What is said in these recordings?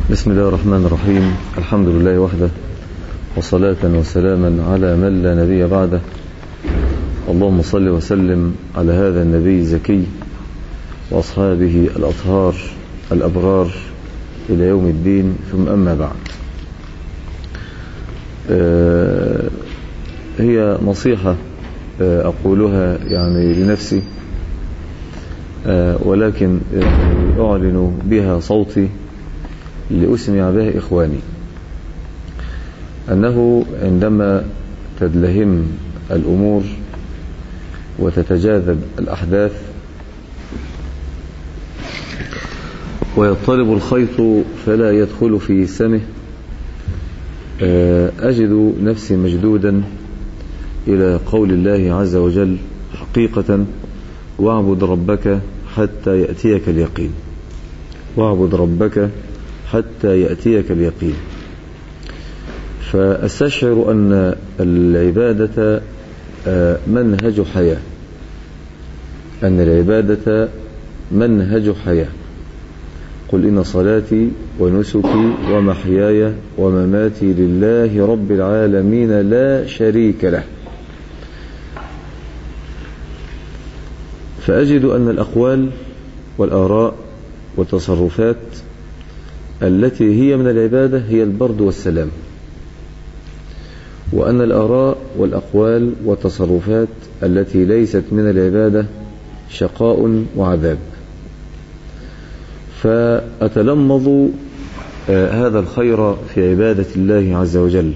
بسم الله الرحمن الرحيم الحمد لله وحده وصلاة وسلاما على من لا نبي بعده اللهم صل وسلم على هذا النبي الزكي وأصحابه الأطهار الأبرار إلى يوم الدين ثم أما بعد آه، هي نصيحة آه، أقولها يعني لنفسي آه، ولكن يعني أعلن بها صوتي لأسمع بها إخواني أنه عندما تدلهم الأمور وتتجاذب الأحداث ويضطرب الخيط فلا يدخل في سمه أجد نفسي مجدودا إلى قول الله عز وجل حقيقة واعبد ربك حتى يأتيك اليقين واعبد ربك حتى يأتيك اليقين فأستشعر أن العبادة منهج حياة أن العبادة منهج حياة قل إن صلاتي ونسكي ومحياي ومماتي لله رب العالمين لا شريك له فأجد أن الأقوال والآراء والتصرفات التي هي من العبادة هي البرد والسلام وأن الآراء والأقوال والتصرفات التي ليست من العبادة شقاء وعذاب فأتلمظ هذا الخير في عبادة الله عز وجل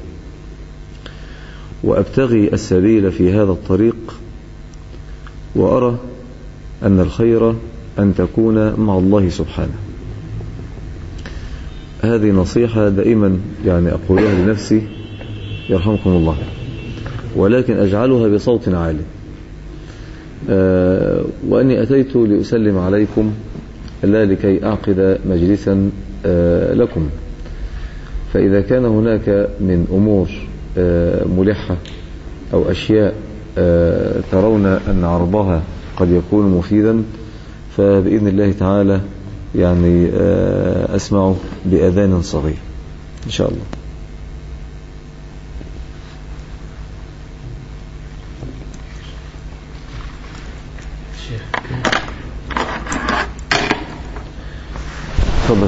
وأبتغي السبيل في هذا الطريق وأرى أن الخير أن تكون مع الله سبحانه هذه نصيحة دائما يعني أقولها لنفسي يرحمكم الله ولكن أجعلها بصوت عالي أه وأني أتيت لأسلم عليكم لا لكي أعقد مجلسا أه لكم فإذا كان هناك من أمور أه ملحة أو أشياء ترون أن عرضها قد يكون مفيدا فبإذن الله تعالى يعني أسمع بأذان صغير إن شاء الله تفضل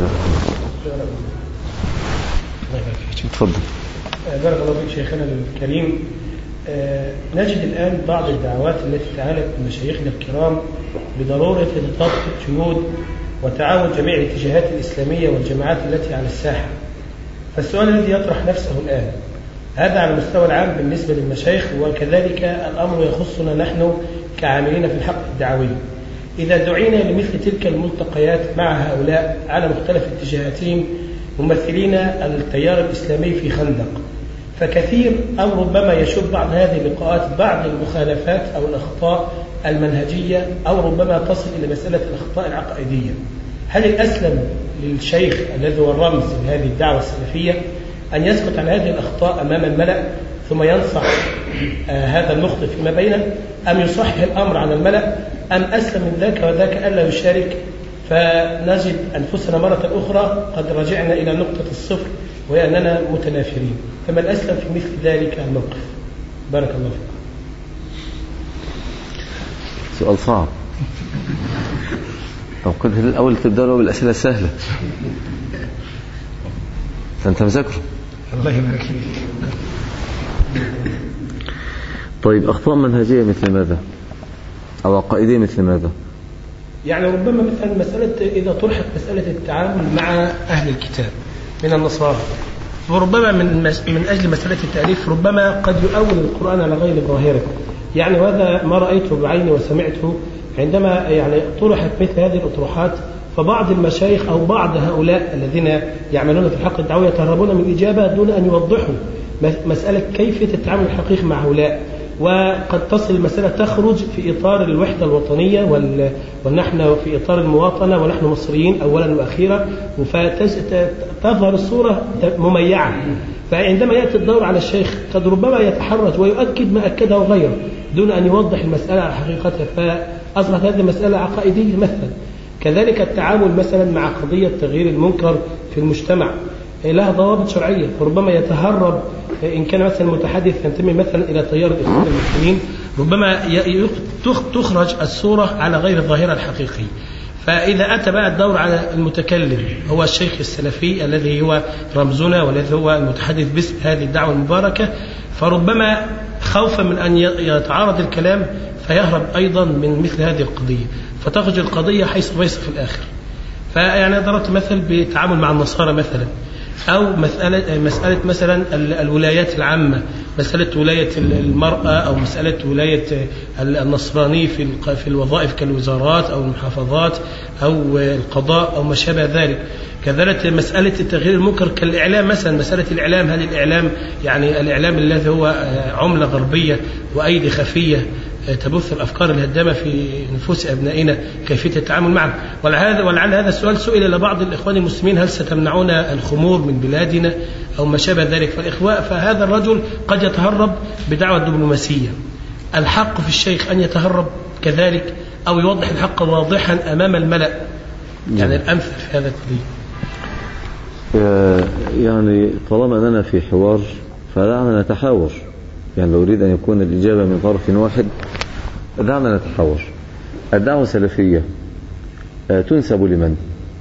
تفضل بارك الله فيك شيخنا الكريم نجد الآن بعض الدعوات التي تعالت من مشايخنا الكرام بضرورة ضبط الجهود وتعاون جميع الاتجاهات الإسلامية والجماعات التي على الساحة فالسؤال الذي يطرح نفسه الآن هذا على المستوى العام بالنسبة للمشايخ وكذلك الأمر يخصنا نحن كعاملين في الحق الدعوي إذا دعينا لمثل تلك الملتقيات مع هؤلاء على مختلف اتجاهاتهم ممثلين التيار الإسلامي في خندق فكثير أو ربما يشوب بعض هذه اللقاءات بعض المخالفات أو الأخطاء المنهجية أو ربما تصل إلى مسألة الأخطاء العقائدية هل الأسلم للشيخ الذي هو الرمز لهذه الدعوة السلفية أن يسكت عن هذه الأخطاء أمام الملأ ثم ينصح آه هذا المخطئ فيما بينه أم يصحح الأمر على الملأ أم أسلم من ذاك وذاك ألا يشارك فنجد أنفسنا مرة أخرى قد رجعنا إلى نقطة الصفر وهي أننا متنافرين فما الأسلم في مثل ذلك الموقف بارك الله فيكم سؤال صعب طب كنت الأول تبدأ له بالأسئلة السهلة أنت مذاكره الله يبارك فيك طيب أخطاء منهجية مثل ماذا أو عقائدية مثل ماذا يعني ربما مثلا مسألة إذا طرحت مسألة التعامل مع أهل الكتاب من النصارى وربما من من أجل مسألة التأليف ربما قد يؤول القرآن على غير ظاهره يعني وهذا ما رأيته بعيني وسمعته عندما يعني طرحت مثل هذه الأطروحات فبعض المشايخ أو بعض هؤلاء الذين يعملون في الحق الدعوي يتهربون من الإجابة دون أن يوضحوا مسألة كيفية التعامل الحقيقي مع هؤلاء وقد تصل المسألة تخرج في إطار الوحدة الوطنية وال... ونحن في إطار المواطنة ونحن مصريين أولا وأخيرا فتظهر الصورة مميعة فعندما يأتي الدور على الشيخ قد ربما يتحرج ويؤكد ما أكده غيره دون أن يوضح المسألة على حقيقتها فأصبحت هذه مسألة عقائدية مثلا كذلك التعامل مثلا مع قضية تغيير المنكر في المجتمع لها ضوابط شرعية فربما يتهرب إن كان مثلا متحدث ينتمي مثلا إلى تيار الإخوان المسلمين ربما تخرج الصورة على غير ظاهرها الحقيقي فإذا أتى بقى الدور على المتكلم هو الشيخ السلفي الذي هو رمزنا والذي هو المتحدث باسم هذه الدعوة المباركة فربما خوفا من أن يتعارض الكلام فيهرب أيضا من مثل هذه القضية فتخرج القضية حيث بيص في الآخر فيعني ضربت مثل بالتعامل مع النصارى مثلا أو مسألة, مسألة مثلا الولايات العامة مسألة ولاية المرأة أو مسألة ولاية النصراني في في الوظائف كالوزارات أو المحافظات أو القضاء أو ما شابه ذلك كذلك مسألة تغيير المنكر كالإعلام مثلا مسألة الإعلام هل الإعلام يعني الإعلام الذي هو عملة غربية وأيدي خفية تبث الافكار الهدامه في نفوس ابنائنا كيفيه التعامل معه ولعل ولعل هذا السؤال سئل الى بعض الاخوان المسلمين هل ستمنعون الخمور من بلادنا او ما شابه ذلك فالاخوان فهذا الرجل قد يتهرب بدعوه دبلوماسيه الحق في الشيخ ان يتهرب كذلك او يوضح الحق واضحا امام الملا يعني الامثل في هذا القضيه يعني طالما اننا في حوار فدعنا نتحاور يعني لو أريد أن يكون الإجابة من طرف واحد دعنا نتحاور الدعوة السلفية تنسب لمن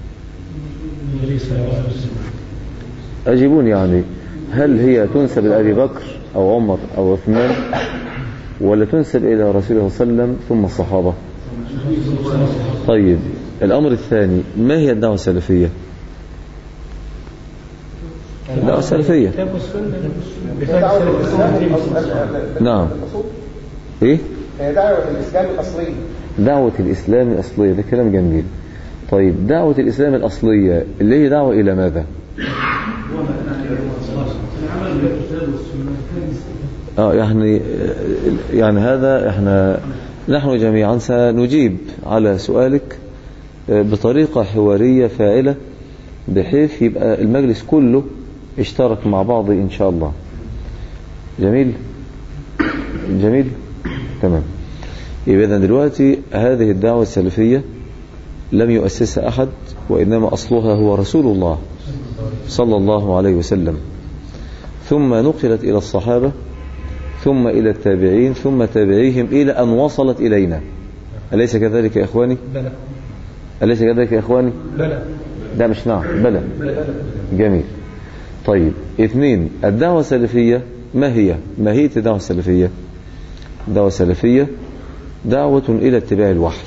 أجيبون يعني هل هي تنسب لأبي بكر أو عمر أو عثمان ولا تنسب إلى رسول الله صلى الله عليه وسلم ثم الصحابة طيب الأمر الثاني ما هي الدعوة السلفية الدعوة السلفية نعم ايه دعوة الإسلام الأصلية دعوة الإسلام الأصلية ده كلام جميل طيب دعوة الإسلام الأصلية اللي هي دعوة إلى ماذا اه يعني يعني هذا احنا نحن جميعا سنجيب على سؤالك بطريقة حوارية فاعلة بحيث يبقى المجلس كله اشترك مع بعض إن شاء الله جميل جميل تمام يبقى إذن دلوقتي هذه الدعوة السلفية لم يؤسسها أحد وإنما أصلها هو رسول الله صلى الله عليه وسلم ثم نقلت إلى الصحابة ثم إلى التابعين ثم تابعيهم إلى أن وصلت إلينا أليس كذلك يا إخواني بلى أليس كذلك يا إخواني بلى ده مش نعم بلى جميل طيب اثنين الدعوة السلفية ما هي ماهية الدعوة السلفية الدعوة السلفية دعوة إلى اتباع الوحي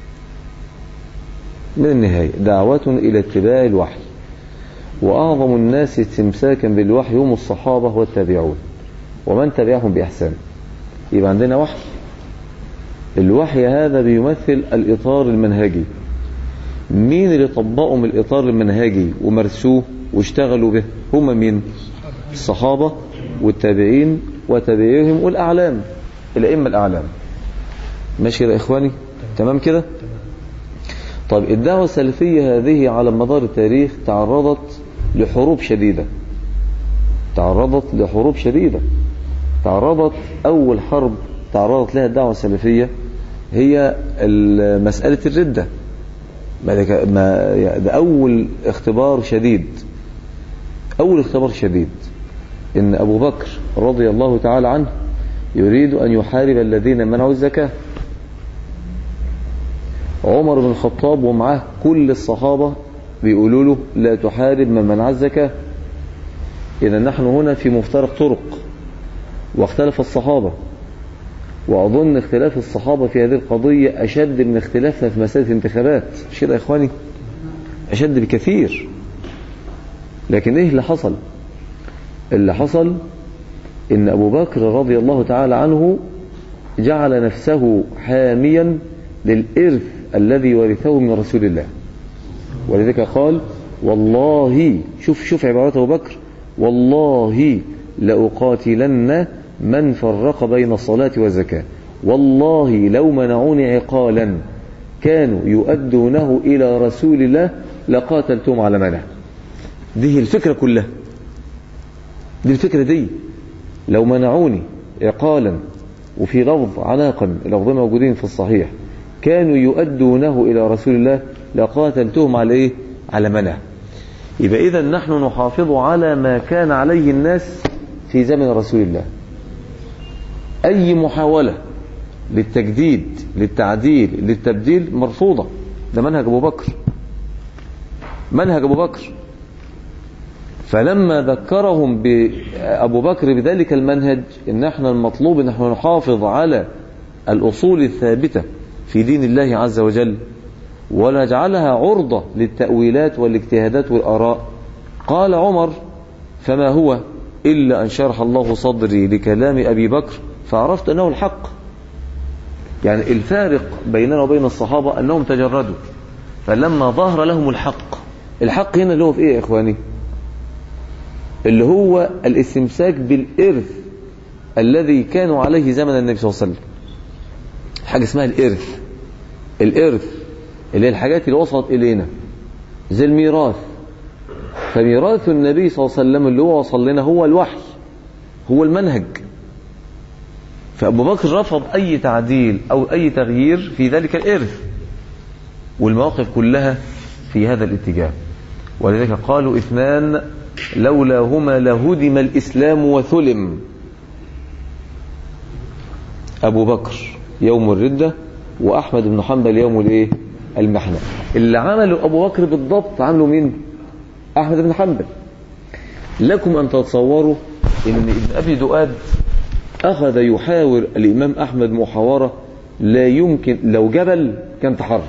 من النهاية دعوة إلى اتباع الوحي وأعظم الناس استمساكا بالوحي هم الصحابة والتابعون ومن تبعهم بإحسان يبقى عندنا وحي الوحي هذا بيمثل الإطار المنهجي مين اللي طبقوا من الإطار المنهجي ومرسوه واشتغلوا به هم مين الصحابة والتابعين وتابعيهم والأعلام الأئمة الأعلام ماشي يا إخواني تمام كده طيب الدعوة السلفية هذه على مدار التاريخ تعرضت لحروب شديدة تعرضت لحروب شديدة تعرضت أول حرب تعرضت لها الدعوة السلفية هي مسألة الردة ما ده أول اختبار شديد أول اختبار شديد إن أبو بكر رضي الله تعالى عنه يريد أن يحارب الذين منعوا الزكاة عمر بن الخطاب ومعه كل الصحابة بيقولوا له لا تحارب من منع الزكاة إذا نحن هنا في مفترق طرق واختلف الصحابة وأظن اختلاف الصحابة في هذه القضية أشد من اختلافنا في مسألة الانتخابات مش كده يا إخواني أشد بكثير لكن إيه اللي حصل اللي حصل إن أبو بكر رضي الله تعالى عنه جعل نفسه حاميا للإرث الذي ورثه من رسول الله ولذلك قال والله شوف شوف عبارات أبو بكر والله لأقاتلن من فرق بين الصلاة والزكاة والله لو منعوني عقالا كانوا يؤدونه إلى رسول الله لقاتلتهم على منع دي الفكرة كلها دي الفكرة دي لو منعوني عقالا وفي لفظ عناقا اللفظين موجودين في الصحيح كانوا يؤدونه إلى رسول الله لقاتلتهم على إيه على منع يبقى إذا نحن نحافظ على ما كان عليه الناس في زمن رسول الله أي محاولة للتجديد للتعديل للتبديل مرفوضة ده منهج أبو بكر منهج أبو بكر فلما ذكرهم بأبو بكر بذلك المنهج إن احنا المطلوب إن احنا نحافظ على الأصول الثابتة في دين الله عز وجل ونجعلها عرضة للتأويلات والاجتهادات والآراء قال عمر فما هو إلا أن شرح الله صدري لكلام أبي بكر فعرفت أنه الحق يعني الفارق بيننا وبين الصحابة أنهم تجردوا فلما ظهر لهم الحق الحق هنا اللي هو في إيه يا إخواني اللي هو الاستمساك بالإرث الذي كانوا عليه زمن النبي صلى الله عليه وسلم حاجة اسمها الإرث الإرث اللي هي الحاجات اللي وصلت إلينا زي الميراث فميراث النبي صلى الله عليه وسلم اللي هو وصل لنا هو الوحي هو المنهج فأبو بكر رفض أي تعديل أو أي تغيير في ذلك الإرث والمواقف كلها في هذا الاتجاه ولذلك قالوا اثنان لولاهما لهدم الإسلام وثلم أبو بكر يوم الردة وأحمد بن حنبل يوم الإيه المحنة اللي عملوا أبو بكر بالضبط عملوا مين أحمد بن حنبل لكم أن تتصوروا إن ابن أبي دؤاد أخذ يحاور الإمام أحمد محاورة لا يمكن لو جبل كان تحرك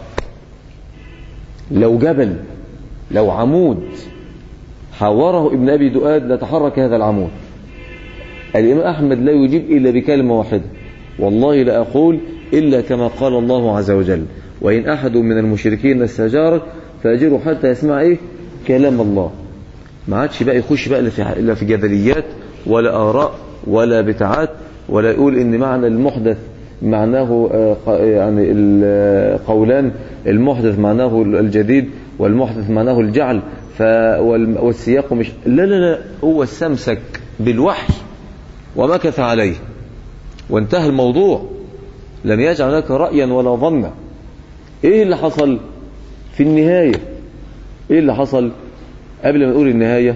لو جبل لو عمود حاوره ابن أبي دؤاد لتحرك هذا العمود الإمام أحمد لا يجيب إلا بكلمة واحدة والله لا أقول إلا كما قال الله عز وجل وإن أحد من المشركين استجارك فأجره حتى يسمع إيه كلام الله ما عادش بقى يخش بقى إلا في, إلا في جدليات ولا آراء ولا بتاعات ولا يقول إن معنى المحدث معناه يعني القولان المحدث معناه الجديد والمحدث معناه الجعل والسياق مش لا لا لا هو استمسك بالوحي ومكث عليه وانتهى الموضوع لم يجعل لك رأيا ولا ظنا ايه اللي حصل في النهاية ايه اللي حصل قبل ما نقول النهاية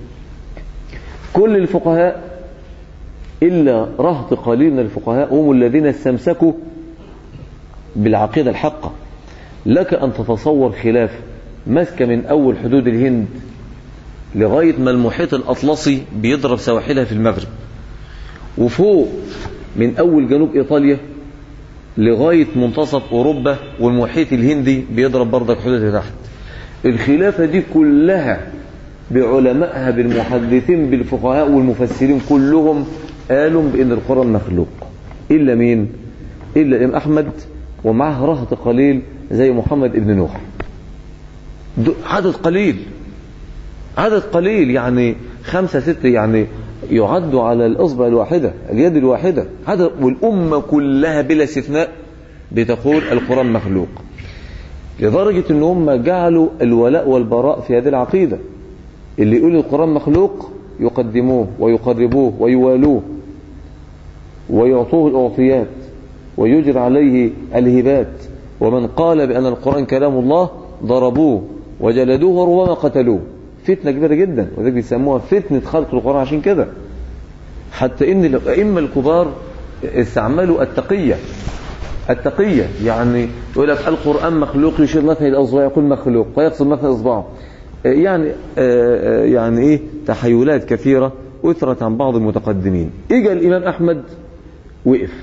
كل الفقهاء إلا رهط قليل من الفقهاء هم الذين استمسكوا بالعقيدة الحقة لك أن تتصور خلاف ماسكة من أول حدود الهند لغاية ما المحيط الأطلسي بيضرب سواحلها في المغرب وفوق من أول جنوب إيطاليا لغاية منتصف أوروبا والمحيط الهندي بيضرب برضك حدود تحت الخلافة دي كلها بعلمائها بالمحدثين بالفقهاء والمفسرين كلهم قالوا بأن القرآن مخلوق إلا مين إلا الإمام أحمد ومعه رهط قليل زي محمد ابن نوح عدد قليل عدد قليل يعني خمسة ستة يعني يعد على الإصبع الواحدة اليد الواحدة هذا والأمة كلها بلا استثناء بتقول القرآن مخلوق لدرجة ان هم جعلوا الولاء والبراء في هذه العقيدة اللي يقول القرآن مخلوق يقدموه ويقربوه ويوالوه ويعطوه الأعطيات ويجرى عليه الهبات ومن قال بأن القرآن كلام الله ضربوه وجلدوه وربما قتلوه فتنة كبيرة جدا وذلك بيسموها فتنة خلق القرآن عشان كده حتى ان الأئمة الكبار استعملوا التقية التقية يعني يقول لك القرآن مخلوق يشير مثلا إلى أصبعه يقول مخلوق ويقصد مثلا إصبعه يعني يعني إيه تحيلات كثيرة أثرت عن بعض المتقدمين إجا الإمام أحمد وقف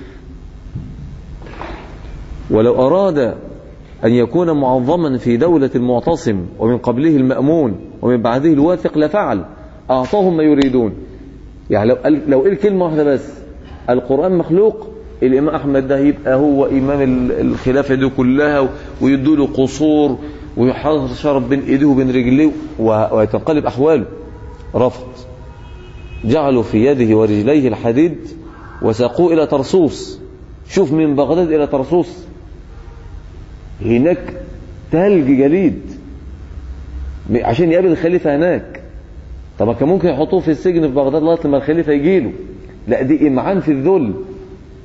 ولو أراد أن يكون معظما في دولة المعتصم ومن قبله المأمون ومن بعده الواثق لفعل أعطاهم ما يريدون يعني لو قال لو قال كلمة واحدة بس القرآن مخلوق الإمام أحمد ده يبقى هو إمام الخلافة دي كلها ويدوا له قصور ويحط شرب بين إيديه وبين رجليه ويتنقلب أحواله رفض جعلوا في يده ورجليه الحديد وساقوه إلى طرسوس شوف من بغداد إلى طرسوس هناك تلج جليد عشان يقابل الخليفة هناك طب كان ممكن يحطوه في السجن في بغداد لغايه لما الخليفه يجي له لا دي امعان في الذل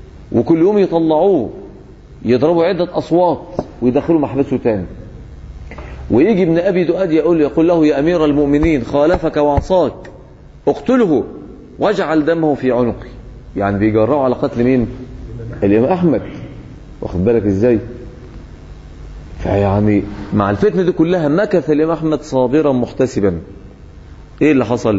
وكل يوم يطلعوه يضربوا عده اصوات ويدخلوا محبسه تاني ويجي ابن ابي دؤاد يقول يقول له يا امير المؤمنين خالفك وعصاك اقتله واجعل دمه في عنقي يعني بيجرأوا على قتل مين الامام احمد واخد بالك ازاي فيعني مع الفتنه دي كلها مكث الامام احمد صابرا محتسبا ايه اللي حصل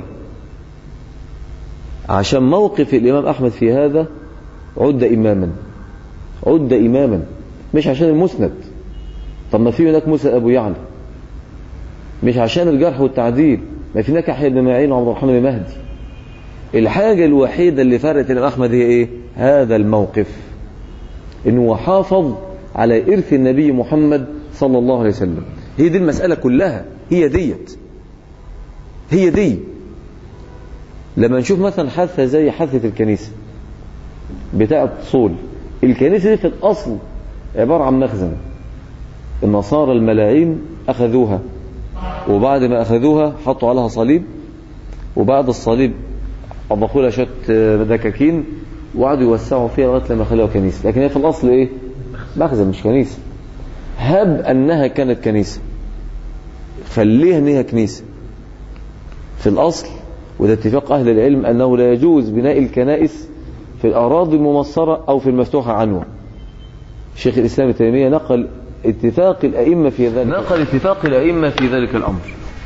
عشان موقف الامام احمد في هذا عد اماما عد اماما مش عشان المسند طب ما في هناك موسى ابو يعلى مش عشان الجرح والتعديل ما في هناك يحيى بن معين وعبد الرحمن المهدي الحاجة الوحيدة اللي فرقت الإمام أحمد هي إيه؟ هذا الموقف إنه حافظ على إرث النبي محمد صلى الله عليه وسلم هي دي المسألة كلها هي ديت هي دي لما نشوف مثلا حادثة زي حادثة الكنيسة بتاعة صول الكنيسة دي في الأصل عبارة عن مخزن النصارى الملاعين أخذوها وبعد ما أخذوها حطوا عليها صليب وبعد الصليب أضافوا لها شوية دكاكين وقعدوا يوسعوا فيها لغاية لما خلوها كنيسة لكن هي في الأصل إيه؟ مخزن مش كنيسة هب أنها كانت كنيسة خليها إن هي كنيسة في الأصل وده اتفاق أهل العلم أنه لا يجوز بناء الكنائس في الأراضي الممصرة أو في المفتوحة عنوة شيخ الإسلام ابن تيمية نقل اتفاق الأئمة في ذلك نقل اتفاق الأئمة في ذلك الأمر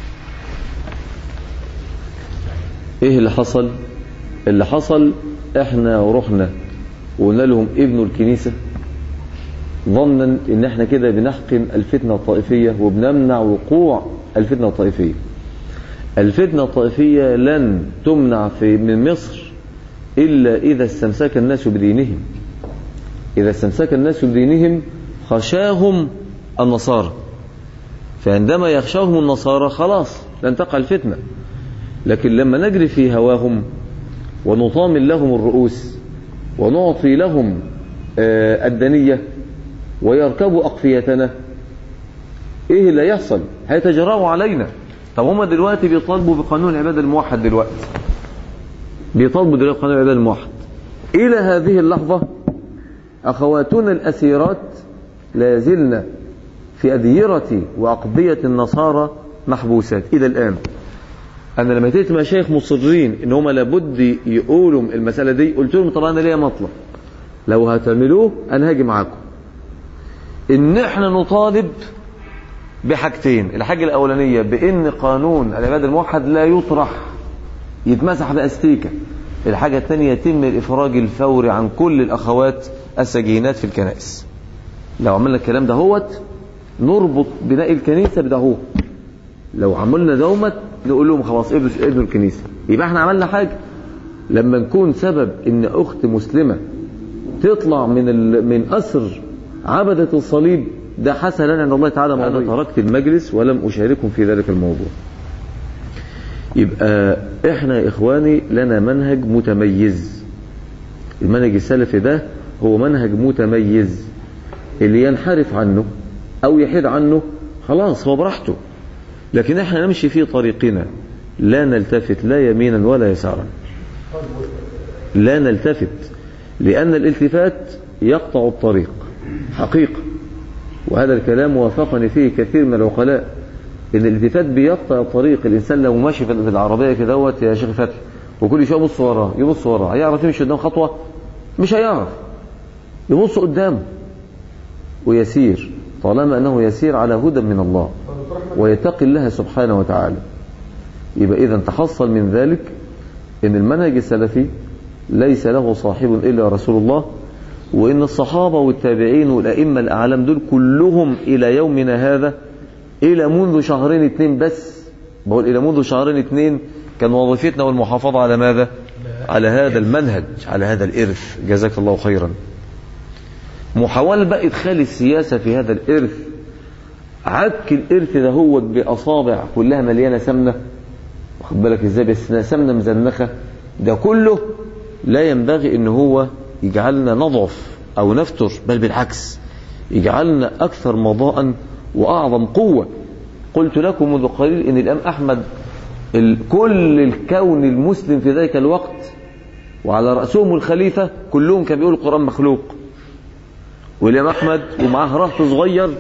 ايه اللي حصل اللي حصل احنا رحنا وقلنا لهم ابنوا الكنيسة ظنا ان احنا كده بنحقن الفتنة الطائفية وبنمنع وقوع الفتنة الطائفية الفتنة الطائفية لن تمنع في من مصر إلا إذا استمسك الناس بدينهم إذا استمسك الناس بدينهم خشاهم النصارى فعندما يخشاهم النصارى خلاص لن تقع الفتنة لكن لما نجري في هواهم ونطامن لهم الرؤوس ونعطي لهم آه الدنية ويركبوا أقفيتنا إيه اللي يحصل هيتجرأوا علينا طب هم دلوقتي بيطالبوا بقانون العبادة الموحد دلوقتي بيطالبوا دلوقتي بقانون العبادة الموحد إلى هذه اللحظة أخواتنا الأسيرات لا يزلن في أديرة وأقضية النصارى محبوسات إلى الآن أنا لما تيجي مشايخ مصرين إن هم لابد يقولوا المسألة دي قلت لهم طبعا أنا ليا مطلب لو هتعملوه أنا هاجي معاكم إن إحنا نطالب بحاجتين الحاجة الأولانية بإن قانون العبادة الموحد لا يطرح يتمسح بأستيكة الحاجة الثانية يتم الإفراج الفوري عن كل الأخوات السجينات في الكنائس لو عملنا الكلام ده هوت نربط بناء الكنيسة بده هو لو عملنا دومت نقول لهم خلاص ابنوا ابنوا الكنيسة يبقى احنا عملنا حاجة لما نكون سبب ان اخت مسلمة تطلع من ال... من اسر عبدة الصليب ده حسن لنا عند الله تعالى انا تركت المجلس ولم اشاركهم في ذلك الموضوع يبقى احنا يا اخواني لنا منهج متميز المنهج السلفي ده هو منهج متميز اللي ينحرف عنه او يحيد عنه خلاص هو براحته لكن احنا نمشي في طريقنا لا نلتفت لا يمينا ولا يسارا لا نلتفت لأن الالتفات يقطع الطريق حقيقة وهذا الكلام وافقني فيه كثير من العقلاء ان الالتفات بيقطع الطريق الانسان لو ماشي في العربيه كده دوت يا شيخ فتحي وكل شويه يبص وراه يبص وراه هيعرف يمشي قدام خطوه مش هيعرف يبص قدامه ويسير طالما انه يسير على هدى من الله ويتقي الله سبحانه وتعالى يبقى اذا تحصل من ذلك ان المنهج السلفي ليس له صاحب الا رسول الله وان الصحابه والتابعين والائمه الاعلام دول كلهم الى يومنا هذا الى منذ شهرين اتنين بس بقول الى منذ شهرين اتنين كان وظيفتنا والمحافظه على ماذا على هذا المنهج على هذا الارث جزاك الله خيرا محاولة بقى إدخال السياسة في هذا الإرث عك الإرث ده هو بأصابع كلها مليانة سمنة واخد بالك إزاي بس سمنة مزنخة ده كله لا ينبغي إن هو يجعلنا نضعف أو نفتر بل بالعكس يجعلنا أكثر مضاء وأعظم قوة قلت لكم منذ قليل إن الإمام أحمد كل الكون المسلم في ذلك الوقت وعلى رأسهم الخليفة كلهم كان بيقول القرآن مخلوق والإمام أحمد ومعاه رهط صغير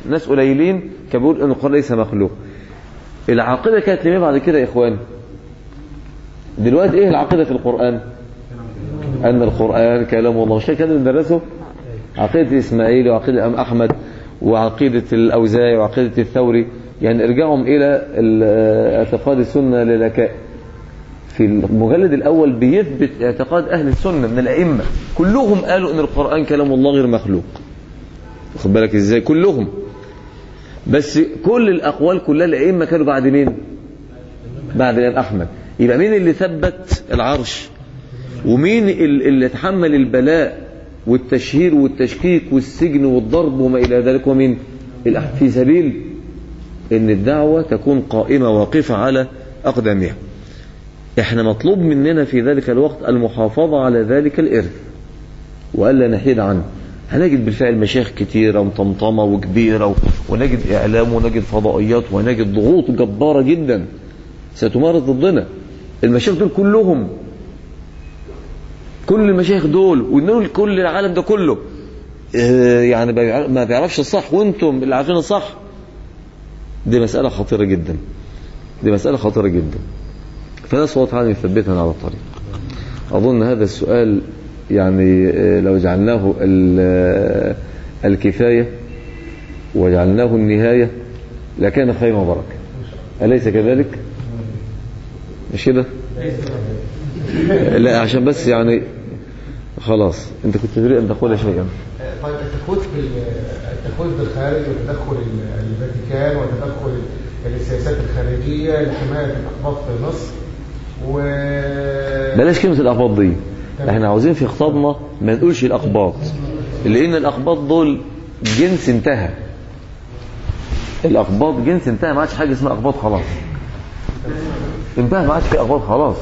ناس قليلين كان بيقول ان القرآن ليس مخلوق العقيدة كانت لمين بعد كده يا اخوان دلوقتي ايه العقيدة في القرآن ان القرآن كلام الله مش كده بندرسه عقيدة الاسماعيلي وعقيدة الامام احمد وعقيدة الاوزاعي وعقيدة الثوري يعني ارجعهم الى ال- اعتقاد السنة للكاء في المجلد الاول بيثبت اعتقاد اهل السنة من الائمة كلهم قالوا ان القرآن كلام الله غير مخلوق واخد بالك ازاي كلهم بس كل الاقوال كلها الائمه كانوا بعد مين بعد الامام احمد يبقى مين اللي ثبت العرش ومين ال- اللي تحمل البلاء والتشهير والتشكيك والسجن والضرب وما الى ذلك ومين الأح- في سبيل ان الدعوه تكون قائمه واقفه على اقدامها احنا مطلوب مننا في ذلك الوقت المحافظه على ذلك الارث والا نحيد عنه هنجد بالفعل مشايخ كتيرة ومطمطمة وكبيرة و- ونجد إعلام ونجد فضائيات ونجد ضغوط جبارة جدا ستمارس ضدنا المشايخ دول كلهم كل المشايخ دول ونقول كل العالم ده كله آه، يعني بيع- ما بيعرفش الصح وانتم اللي عارفين الصح دي مسألة خطيرة جدا دي مسألة خطيرة جدا فنسأل الله تعالى أن يثبتنا على الطريق أظن هذا السؤال يعني آه، لو جعلناه ال- آه، الكفاية وجعلناه النهاية لكان خير وبركة أليس كذلك؟ مش كده؟ لا عشان بس يعني خلاص انت كنت تريد ان تقول شيئا طيب التخويف بال- التخويف بالخارج وتدخل ال- الفاتيكان وتدخل السياسات الخارجية لحماية الأقباط في مصر و بلاش كلمة الأقباط دي احنا عاوزين في خطابنا ما نقولش الأقباط لأن الأقباط دول جنس انتهى الأقباط جنس انتهى ما عادش حاجة اسمها أقباط خلاص انتهى ما عادش في أقباط خلاص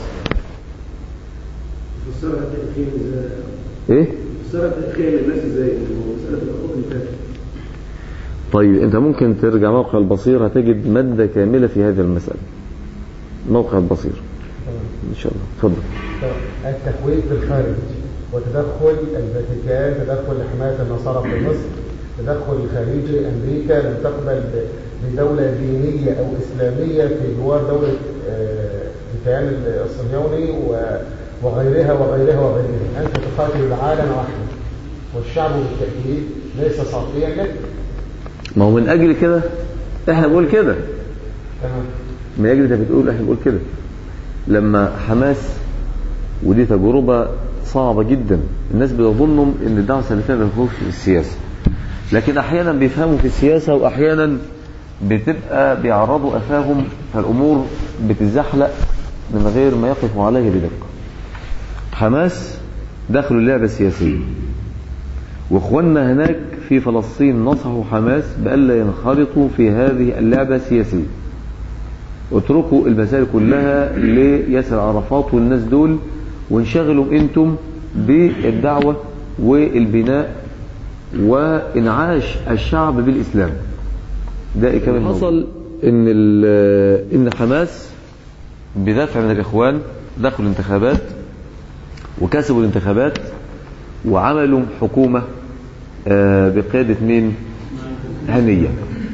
فسرها تأخير ازاي؟ ايه فسرها تأخير للناس ازاي؟ مسألة الحكم اللي فاتت طيب انت ممكن ترجع موقع البصير هتجد مادة كاملة في هذه المسألة موقع البصير ان شاء الله اتفضل التخويف بالخارج وتدخل الفاتيكان تدخل لحماية النصارى في مصر تدخل خارجي أمريكا لم تقبل ب- بدولة دينية أو إسلامية في جوار دولة آه، الكيان الصهيوني و- وغيرها وغيرها وغيرها أنت تقاتل العالم وحده والشعب بالتأكيد ليس صافيا لك ما هو من أجل كده احنا بنقول كده تمام من أجل انت بتقول احنا بنقول كده لما حماس ودي تجربة صعبة جدا الناس بيظنوا ان الدعوة السلفية ما بيفهموش في السياسة لكن احيانا بيفهموا في السياسة واحيانا بتبقى بيعرضوا افاهم فالامور بتزحلق من غير ما يقفوا عليها بدقة حماس دخلوا اللعبة السياسية واخواننا هناك في فلسطين نصحوا حماس بألا ينخرطوا في هذه اللعبة السياسية اتركوا المسائل كلها لياسر عرفات والناس دول وانشغلوا انتم بالدعوة والبناء وانعاش الشعب بالاسلام ده كمان حصل ان ال- ان حماس بدافع من الاخوان دخلوا الانتخابات وكسبوا الانتخابات وعملوا حكومة آه، بقيادة مين هنية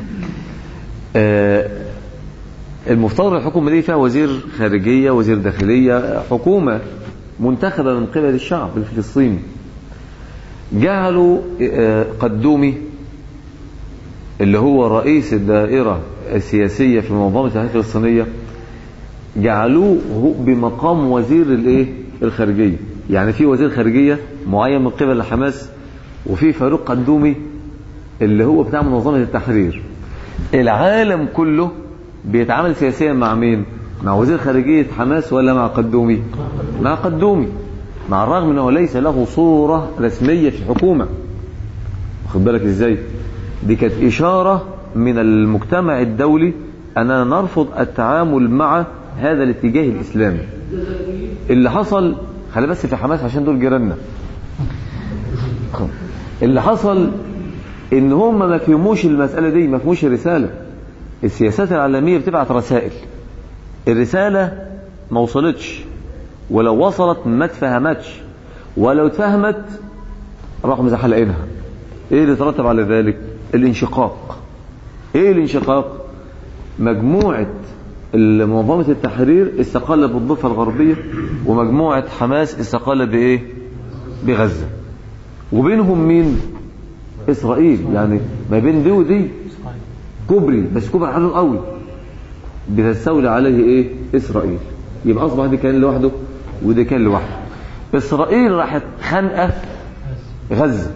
آه، المفترض الحكومة دي فيها وزير خارجية وزير داخلية حكومة منتخبة من قبل الشعب الفلسطيني جعلوا آه، قدومي اللي هو رئيس الدائرة السياسية في منظمة الحياة الفلسطينية جعلوه هو بمقام وزير الايه الخارجية يعني في وزير خارجية معين من قبل حماس وفي فاروق قندومي اللي هو بتاع منظمة التحرير العالم كله بيتعامل سياسيا مع مين مع وزير خارجية حماس ولا مع قدومي مع قدومي مع الرغم انه ليس له صورة رسمية في الحكومة واخد بالك ازاي دي كانت اشارة من المجتمع الدولي اننا نرفض التعامل مع هذا الاتجاه الاسلامي اللي حصل خلي بس في حماس عشان دول جيراننا اللي حصل ان هم ما فهموش المسألة دي ما فهموش الرسالة السياسات العالمية بتبعت رسائل الرسالة ما وصلتش ولو وصلت ما اتفهمتش ولو اتفهمت راحوا مزحلقينها ايه اللي ترتب على ذلك الانشقاق ايه الانشقاق مجموعة منظمة التحرير استقل بالضفة الغربية ومجموعة حماس استقل بايه بغزة وبينهم مين اسرائيل يعني ما بين دي ودي كبري بس كبري عدد قوي بتستولي عليه ايه اسرائيل يبقى اصبح دي كان لوحده وده كان لوحده اسرائيل راحت خانقه غزه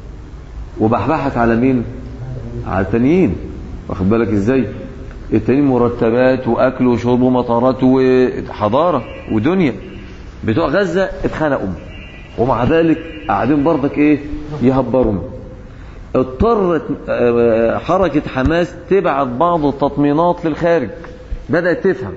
وبحبحت على مين على التانيين واخد بالك ازاي التانيين مرتبات واكل وشرب ومطارات وحضاره ودنيا بتوع غزه اتخانقوا ومع ذلك قاعدين برضك ايه يهبروا اضطرت آه، حركة حماس تبعت بعض التطمينات للخارج بدأت تفهم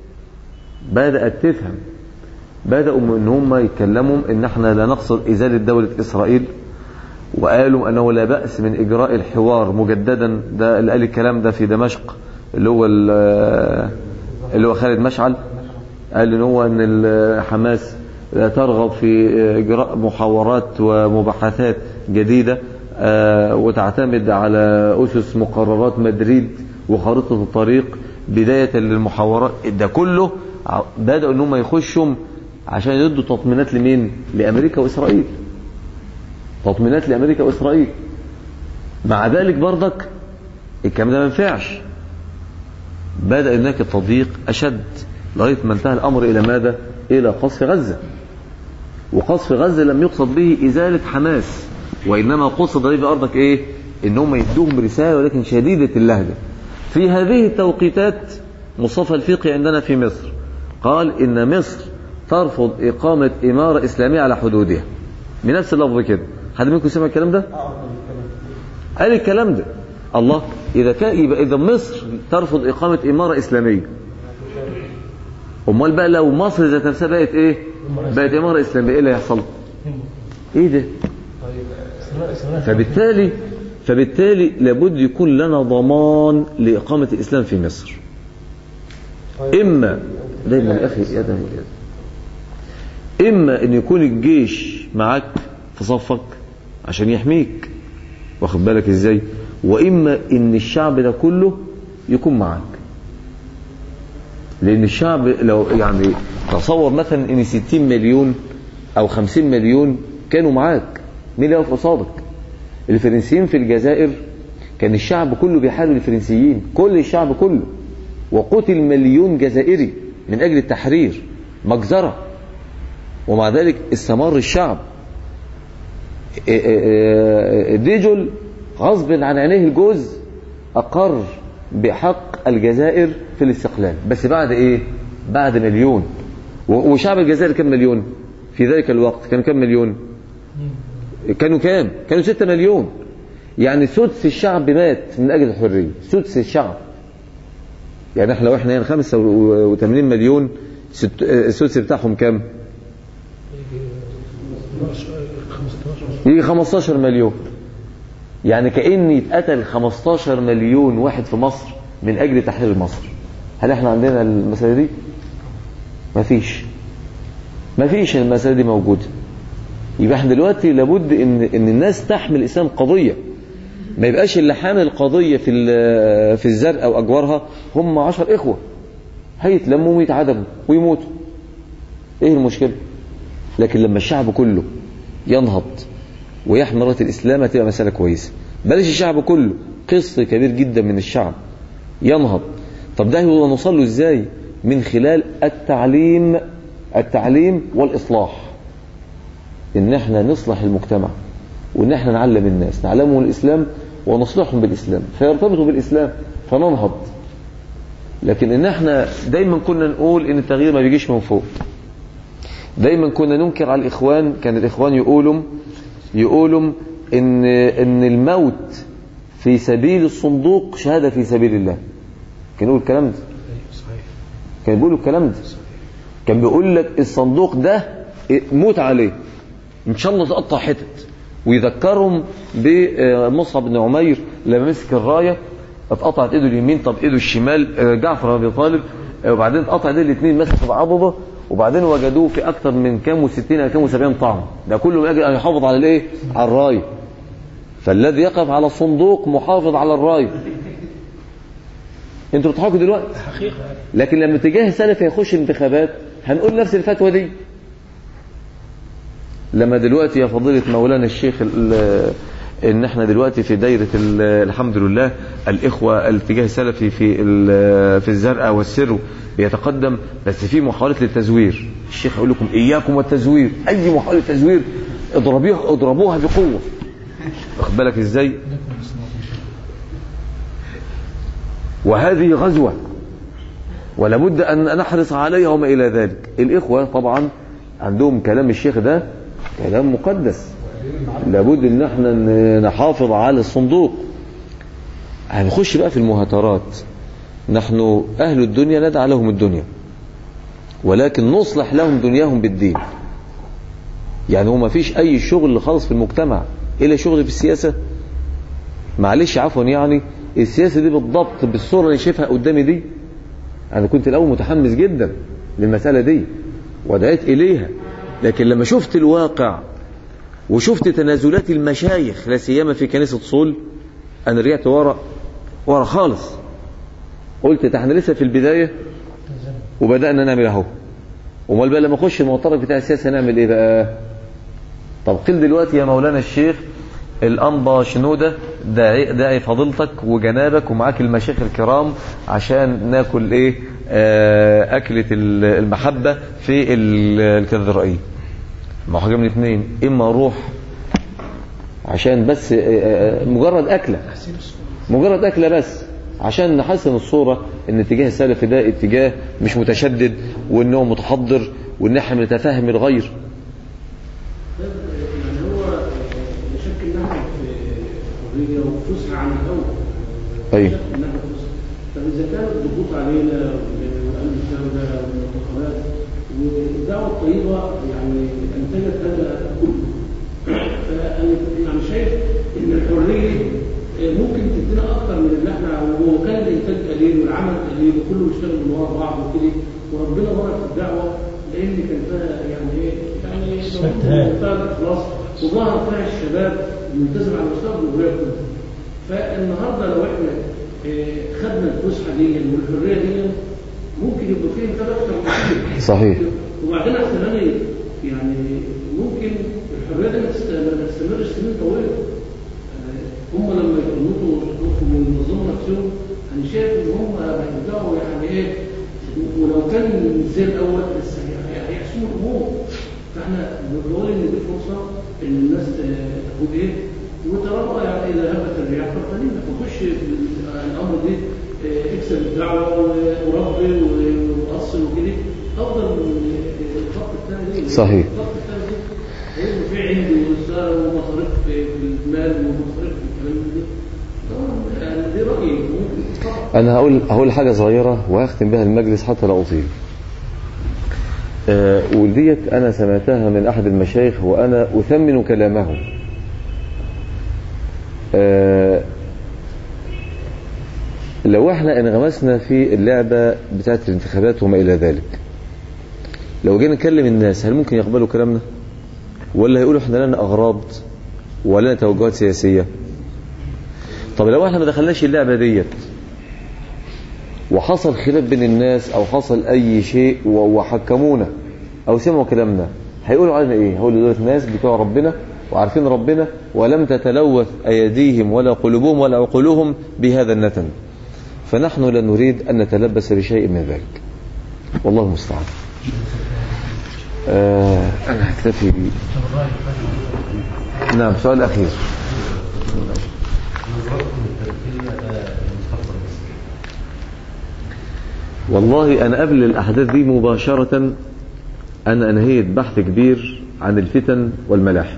بدأت تفهم بدأوا من ان هم يتكلموا ان احنا لا نقصد ازالة دولة اسرائيل وقالوا انه لا بأس من اجراء الحوار مجددا ده اللي قال الكلام ده في دمشق اللي هو ال- اللي هو خالد مشعل قال ان هو ان ال- حماس لا ترغب في اجراء محاورات ومباحثات جديده آه، وتعتمد على اسس مقررات مدريد وخارطه الطريق بدايه للمحاورات ده كله ع- بداوا ان هم يخشوا عشان يدوا تطمينات لمين؟ لامريكا واسرائيل. تطمينات لامريكا واسرائيل. مع ذلك برضك الكلام ده ما ينفعش. بدأ هناك التضييق أشد لغاية ما انتهى الأمر إلى ماذا؟ إلى قصف غزة وقصف غزة لم يقصد به إزالة حماس وإنما قصد به بأرضك إيه؟ إن هم يدوهم رسالة ولكن شديدة اللهجة في هذه التوقيتات مصطفى الفقي عندنا في مصر قال إن مصر ترفض إقامة إمارة إسلامية على حدودها بنفس اللفظ كده حد منكم سمع الكلام ده؟ قال الكلام ده الله إذا كان يبقى إذا مصر ترفض إقامة إمارة إسلامية أمال بقى لو مصر ذات نفسها بقت إيه؟ بقت إمارة إسلامية إيه اللي هيحصل؟ إيه ده؟ فبالتالي فبالتالي لابد يكون لنا ضمان لإقامة الإسلام في مصر إما دايما يا أخي يا دايما يا إما أن يكون الجيش معك في صفك عشان يحميك واخد بالك ازاي واما ان الشعب ده كله يكون معاك لان الشعب لو يعني تصور مثلا ان 60 مليون او 50 مليون كانوا معاك مين اللي واقف قصادك الفرنسيين في الجزائر كان الشعب كله بيحارب الفرنسيين كل الشعب كله وقتل مليون جزائري من اجل التحرير مجزره ومع ذلك استمر الشعب ديجل غصب عن عينيه الجوز أقر بحق الجزائر في الاستقلال بس بعد إيه بعد مليون و- وشعب الجزائر كم مليون في ذلك الوقت كانوا كم مليون كانوا كام كانوا ستة مليون يعني سدس الشعب مات من أجل الحرية سدس الشعب يعني احنا لو احنا هنا 85 مليون ست- السدس بتاعهم كام يجي 15 مليون يعني كأن يتقتل 15 مليون واحد في مصر من أجل تحرير مصر هل احنا عندنا المسألة دي؟ مفيش مفيش المسألة دي موجودة يبقى احنا دلوقتي لابد ان ان الناس تحمل الاسلام قضيه ما يبقاش اللي حامل القضيه في ال- في الزرع او اجوارها هم عشر اخوه هيتلموا ويتعدموا ويموتوا ايه المشكله لكن لما الشعب كله ينهض ويحمل رايه الاسلام هتبقى مساله كويسه بلاش الشعب كله قسط كبير جدا من الشعب ينهض طب ده هو نوصل له ازاي من خلال التعليم التعليم والاصلاح ان احنا نصلح المجتمع وان احنا نعلم الناس نعلمهم الاسلام ونصلحهم بالاسلام فيرتبطوا بالاسلام فننهض لكن ان احنا دايما كنا نقول ان التغيير ما بيجيش من فوق دايما كنا ننكر على الاخوان كان الاخوان يقولوا يقولوا ان ان الموت في سبيل الصندوق شهاده في سبيل الله كان يقول الكلام ده كان بيقولوا الكلام ده كان بيقول لك الصندوق ده موت عليه ان شاء الله تقطع حتت ويذكرهم بمصعب بن عمير لما مسك الرايه اتقطعت ايده اليمين طب ايده الشمال آه، جعفر بن ابي طالب آه، وبعدين اتقطع ايديه الاثنين مسك بعضده وبعدين وجدوه في اكثر من كام وستين او كام وسبعين طعم ده كله من اجل ان يحافظ على الايه؟ على الرايه فالذي يقف على الصندوق محافظ على الرايه انتوا بتضحكوا دلوقتي حقيقة لكن لما اتجاه سلفي يخش انتخابات هنقول نفس الفتوى دي لما دلوقتي يا فضيلة مولانا الشيخ ال- ان احنا دلوقتي في دايرة ال- الحمد لله الاخوة الاتجاه السلفي في ال- في الزرقاء والسر بيتقدم بس في محاولات للتزوير الشيخ يقول لكم اياكم والتزوير اي محاولة تزوير اضربوها اضربوها بقوة واخد بالك ازاي وهذه غزوة ولابد أن نحرص عليها وما إلى ذلك الإخوة طبعا عندهم كلام الشيخ ده كلام مقدس لابد ان احنا ن- نحافظ على الصندوق هنخش بقى في المهاترات نحن أهل الدنيا ندعى لهم الدنيا ولكن نصلح لهم دنياهم بالدين يعني هو ما فيش أي شغل خالص في المجتمع إلا شغل في السياسة معلش عفوا يعني السياسة دي بالضبط بالصورة اللي شايفها قدامي دي أنا كنت الأول متحمس جدا للمسألة دي ودعيت إليها لكن لما شفت الواقع وشفت تنازلات المشايخ لا سيما في كنيسة صول أنا رجعت ورا ورا خالص قلت ده احنا لسه في البداية وبدأنا نعمل اهو امال بقى لما اخش المعترك بتاع السياسة نعمل ايه بقى طب قل دلوقتي يا مولانا الشيخ الأنبا شنودة داعي, داعي فضيلتك وجنابك ومعاك المشايخ الكرام عشان ناكل ايه آه أكلة المحبة في ال- الكاتدرائية ما هو حاجة من اتنين إما أروح عشان بس آه، آه، مجرد أكلة مجرد أكلة بس عشان نحسن الصورة ان اتجاه السلفي ده اتجاه مش متشدد وان هو متحضر وان احنا بنتفهم الغير يعني هو يشكل ناحية حرية وفسحة عن الأول أيوة. يشكل ناحية فسحة طب إذا كان الضغوط علينا والأمن الدولة والمعتقلات والدعوة الطيبة يعني أنتجت هذا كله فأنا يعني شايف إن الحرية ممكن تدينا أكتر من اللي إحنا وهو كان الإنتاج قليل والعمل قليل وكله بيشتغل من ورا بعض وكده وربنا بارك في الدعوة لأن كان فيها يعني إيه يعني اجتهاد. فيها الإخلاص وظهر فيها الشباب الملتزم على مستوى الجمهورية كلها فالنهارده لو احنا آه، خدنا الفسحه دي والحريه دي ممكن يبقى فيه انتاج اكتر بكتير صحيح. وبعدين احنا يعني ممكن الحريه دي ما تست- ما تستمرش سنين طويله آه، هم لما يقنطوا ويشوفوا وينظموا نفسهم انا شايف ان هم هيرجعوا يعني ايه ولو كان زي الاول بس هي- هيحسموا الامور فاحنا بنقول ان دي فرصه ان الناس ت- تاخد ايه وترى يعني اذا هبت الرياح فخلينا نخش في الامر دي آه، اكسب الدعوه و- وربي و- واصل وكده افضل من الخط الثاني دي صحيح. الخط الثاني دي هيبقى في عندي وسارة ومصاريف في في المال ومصاريف في الكلام ده طبعا يعني دي رايي ممكن طبعا انا هقول هقول حاجه صغيره وهختم بها المجلس حتى لا اطيل آه وديت انا سمعتها من احد المشايخ وانا اثمن كلامه آه لو احنا انغمسنا في اللعبه بتاعت الانتخابات وما الى ذلك لو جينا نكلم الناس هل ممكن يقبلوا كلامنا ولا هيقولوا احنا لنا اغراض ولا توجهات سياسيه طب لو احنا ما دخلناش اللعبه ديت وحصل خلاف بين الناس او حصل اي شيء و- وحكمونا او سمعوا كلامنا هيقولوا علينا ايه هيقولوا دول ناس بتوع ربنا وعارفين ربنا ولم تتلوث ايديهم ولا قلوبهم ولا عقولهم بهذا النتن فنحن لا نريد ان نتلبس بشيء من ذلك والله المستعان آه انا هكتفي بي نعم سؤال اخير نظرتكم التاريخية للمستقبل المصري والله أنا قبل الأحداث دي مباشرة أنا أنهيت بحث كبير عن الفتن والملاحم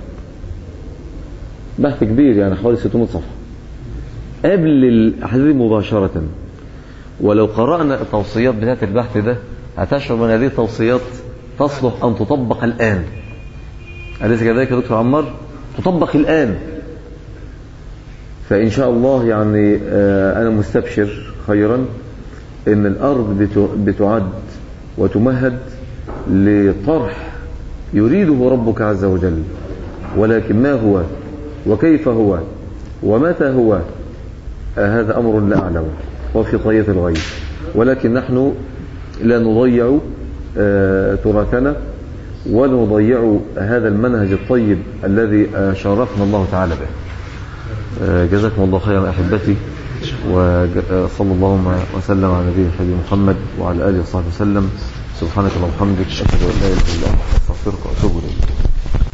بحث كبير يعني حوالي 600 صفحة قبل الأحداث دي مباشرة ولو قرأنا التوصيات بتاعت البحث ده هتشعر أن هذه التوصيات تصلح أن تطبق الآن أليس كذلك يا دكتور عمار؟ تطبق الآن فإن شاء الله يعني آه، أنا مستبشر خيرا إن الأرض بت- بتعد وتمهد لطرح يريده ربك عز وجل ولكن ما هو وكيف هو ومتى هو آه، هذا أمر لا أعلمه وفي طية الغيب ولكن نحن لا نضيع آه، تراثنا ولا نضيع هذا المنهج الطيب الذي آه، شرفنا الله تعالى به آه، جزاكم الله خيرا أحبتي وصلى الله وسلم على نبينا الحبيب محمد وعلى آله وصحبه وسلم سبحانك اللهم وبحمدك أشهد أن لا إله إلا أنت أستغفرك وأتوب إليك